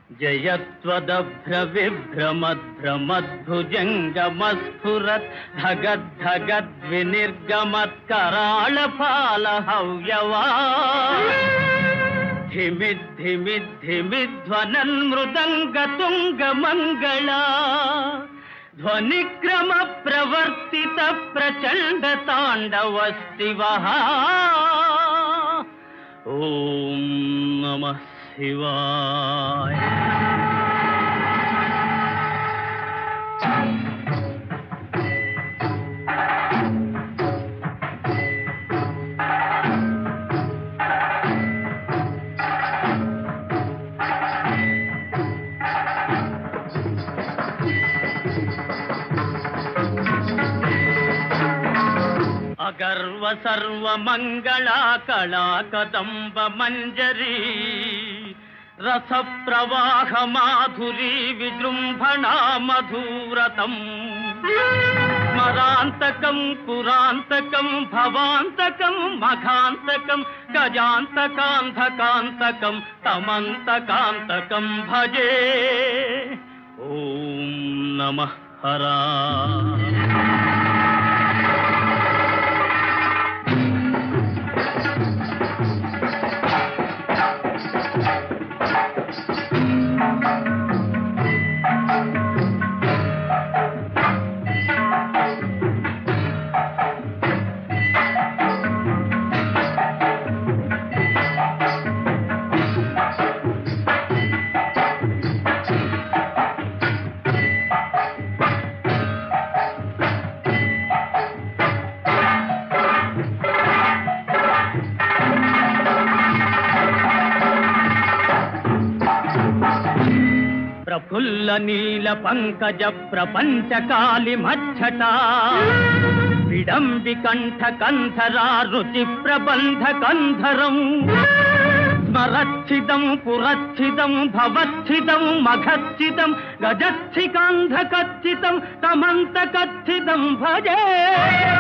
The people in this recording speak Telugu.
జయత్వదభ్ర విభ్రమద్భ్రమద్భుజంగమస్ఫురత్ ధగద్ధగద్వినిర్గమత్కరాళ ఫాల హవ్యవా ధిమిద్ధిమిద్ధిమిధ్వనన్ మృదంగ తుంగ మంగళా ధ్వనిక్రమ ప్రవర్తిత ప్రచండ తాండవ శివ ఓం నమ శివాయ అగర్వ సర్వ మంగళా కళా కదంబ మంజరీ రస ప్రవాహ మాధురీ విజృంభణా మధురతం స్మరాంతకం పురాంతకం భవాంతకం మఘాంతకం గజాంతకాంతకాంతకం తమంతకాంతకం భజే ఓం నమ హరా ప్రఫుల్ల నీల పంకజ ప్రపంచ కాలి మచ్చట విడంబి కంఠ కంధరా రుచి ప్రబంధ కంధరం స్మరచ్చిదం పురచ్చిదం భవచ్చిదం మఘచ్చిదం గజచ్చికాంధకచ్చితం తమంత కచ్చితం భజే